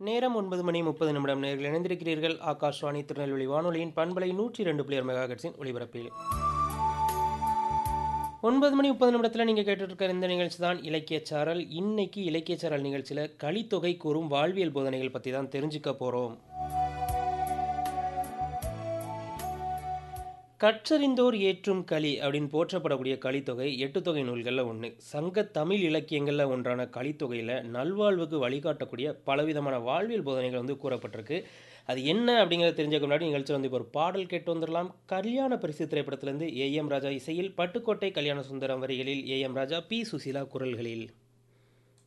நேரம் ஒன்பது மணி முப்பது நிமிடம் நேர்கள் இணைந்திருக்கிறீர்கள் ஆகாஷ்வாணி திருநெல்வேலி வானொலியின் பண்பலை நூற்றி ரெண்டு புள்ளியர் மெகாஹெட்ஸின் ஒளிபரப்பில் ஒன்பது மணி முப்பது நிமிடத்தில் நீங்கள் கேட்டுருக்கிற இந்த நிகழ்ச்சி தான் இலக்கியச்சாரல் இன்னைக்கு இலக்கியச்சாரல் நிகழ்ச்சியில் கலித்தொகை கூறும் வாழ்வியல் போதனைகள் பற்றி தான் தெரிஞ்சுக்க போகிறோம் கற்றறிந்தோர் ஏற்றும் களி அப்படின்னு போற்றப்படக்கூடிய கலித்தொகை எட்டு தொகை நூல்களில் ஒன்று சங்க தமிழ் இலக்கியங்களில் ஒன்றான கலித்தொகையில் நல்வாழ்வுக்கு வழிகாட்டக்கூடிய பலவிதமான வாழ்வியல் போதனைகள் வந்து கூறப்பட்டிருக்கு அது என்ன அப்படிங்கிறத தெரிஞ்சுக்க முன்னாடி நிகழ்ச்சி வந்து இப்போ ஒரு பாடல் கேட்டு வந்துடலாம் கல்யாண பரிசு திரைப்படத்திலிருந்து ஏ எம் ராஜா இசையில் பட்டுக்கோட்டை கல்யாண சுந்தரம் வரிகளில் A M Raja P Susheela குரல்களில்